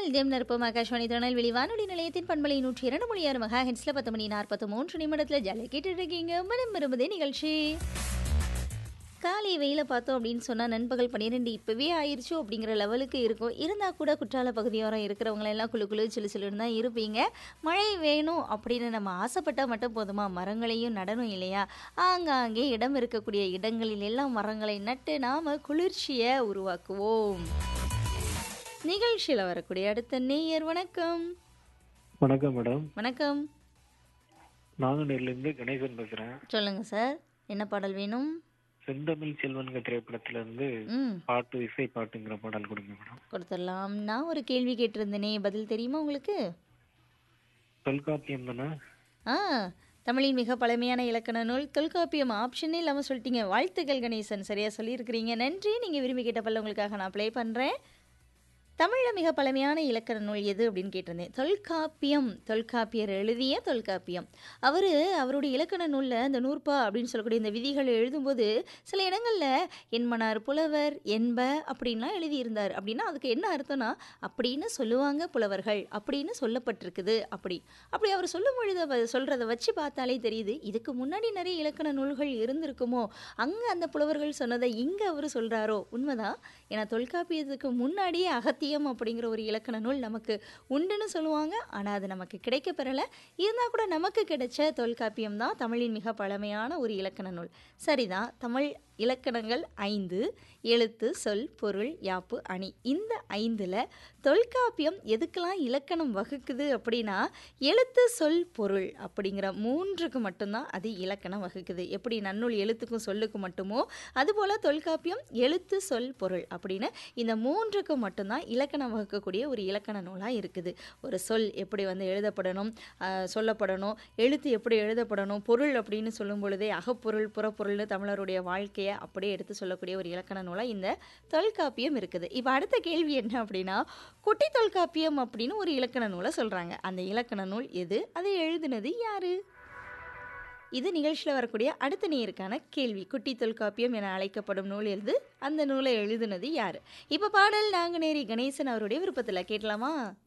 நாள் தினம் நிற்போம் ஆகாஷ்வாணி திருநெல்வேலி வானொலி நிலையத்தின் பண்பலை நூற்றி இரண்டு மணி ஆறு மகா ஹென்ஸ்ல பத்து மணி நாற்பத்தி மூன்று நிமிடத்தில் ஜாலியாக கேட்டுட்டு இருக்கீங்க மனம் விரும்புதே நிகழ்ச்சி காலை வெயில பார்த்தோம் அப்படின்னு சொன்னால் நண்பகல் பன்னிரெண்டு இப்போவே ஆயிடுச்சோ அப்படிங்கிற லெவலுக்கு இருக்கும் இருந்தால் கூட குற்றால பகுதியோரம் இருக்கிறவங்க எல்லாம் குழு குழு சிலு சிலுன்னு தான் இருப்பீங்க மழை வேணும் அப்படின்னு நம்ம ஆசைப்பட்டால் மட்டும் போதுமா மரங்களையும் நடணும் இல்லையா ஆங்காங்கே இடம் இருக்கக்கூடிய இடங்களில் எல்லாம் மரங்களை நட்டு நாம் குளிர்ச்சியை உருவாக்குவோம் நிகழ்ச்சியில் வரக்கூடிய அடுத்த நேயர் வணக்கம் வணக்கம் மேடம் வணக்கம் நாங்குநேர்லேருந்து கணேசன் பேசுகிறேன் சொல்லுங்க சார் என்ன பாடல் வேணும் செந்தமிழ் செல்வன்க திரைப்படத்துல இருந்து ம் பாட்டு இசை பாட்டுங்கிற பாடல் கொடுங்க மேடம் கொடுத்துடலாம் நான் ஒரு கேள்வி கேட்டிருந்தேனே பதில் தெரியுமா உங்களுக்கு தொல்காப்பியம் தானே ஆ தமிழின் மிக பழமையான இலக்கண நூல் தொல்காப்பியம் ஆப்ஷனே இல்லாமல் சொல்லிட்டீங்க வாழ்த்துக்கள் கணேசன் சரியாக சொல்லியிருக்கிறீங்க நன்றி நீங்கள் விரும்பி கேட்ட பல்ல உங்களுக்காக நான் ப்ளே பண்ணுறேன் தமிழில் மிக பழமையான இலக்கண நூல் எது அப்படின்னு கேட்டிருந்தேன் தொல்காப்பியம் தொல்காப்பியர் எழுதிய தொல்காப்பியம் அவர் அவருடைய இலக்கண நூலில் இந்த நூற்பா அப்படின்னு சொல்லக்கூடிய இந்த விதிகள் எழுதும்போது சில இடங்களில் என்மனார் புலவர் என்ப அப்படின்லாம் எழுதியிருந்தார் அப்படின்னா அதுக்கு என்ன அர்த்தம்னா அப்படின்னு சொல்லுவாங்க புலவர்கள் அப்படின்னு சொல்லப்பட்டிருக்குது அப்படி அப்படி அவர் சொல்லும் பொழுது அவ சொல்கிறத வச்சு பார்த்தாலே தெரியுது இதுக்கு முன்னாடி நிறைய இலக்கண நூல்கள் இருந்திருக்குமோ அங்கே அந்த புலவர்கள் சொன்னதை இங்கே அவர் சொல்கிறாரோ உண்மைதான் ஏன்னா தொல்காப்பியத்துக்கு முன்னாடியே அகத்தியம் அப்படிங்கிற ஒரு இலக்கண நூல் நமக்கு உண்டுன்னு சொல்லுவாங்க ஆனால் அது நமக்கு கிடைக்க பெறலை இருந்தால் கூட நமக்கு கிடைச்ச தொல்காப்பியம் தான் தமிழின் மிக பழமையான ஒரு இலக்கண நூல் சரிதான் தமிழ் இலக்கணங்கள் ஐந்து எழுத்து சொல் பொருள் யாப்பு அணி இந்த ஐந்தில் தொல்காப்பியம் எதுக்கெல்லாம் இலக்கணம் வகுக்குது அப்படின்னா எழுத்து சொல் பொருள் அப்படிங்கிற மூன்றுக்கு மட்டும்தான் அது இலக்கணம் வகுக்குது எப்படி நன்னூல் எழுத்துக்கும் சொல்லுக்கும் மட்டுமோ அதுபோல் தொல்காப்பியம் எழுத்து சொல் பொருள் அப்படின்னு இந்த மூன்றுக்கு மட்டும்தான் இலக்கணம் வகுக்கக்கூடிய ஒரு இலக்கண நூலாக இருக்குது ஒரு சொல் எப்படி வந்து எழுதப்படணும் ஆஹ் சொல்லப்படணும் எழுத்து எப்படி எழுதப்படணும் பொருள் அப்படின்னு சொல்லும் பொழுதே அகப்பொருள் புறப்பொருள்னு தமிழருடைய வாழ்க்கையை அப்படியே எடுத்து சொல்லக்கூடிய ஒரு இலக்கண நூலாக இந்த தொல்காப்பியம் இருக்குது இப்போ அடுத்த கேள்வி என்ன அப்படின்னா குட்டி தொல்காப்பியம் அப்படின்னு ஒரு இலக்கண நூலை சொல்கிறாங்க அந்த இலக்கண நூல் எது அதை எழுதுனது யாரு இது நிகழ்ச்சியில் வரக்கூடிய அடுத்த நேருக்கான கேள்வி குட்டி தொல்காப்பியம் என அழைக்கப்படும் நூல் எழுது அந்த நூலை எழுதுனது யார் இப்போ பாடல் நாங்குநேரி கணேசன் அவருடைய விருப்பத்தில் கேட்கலாமா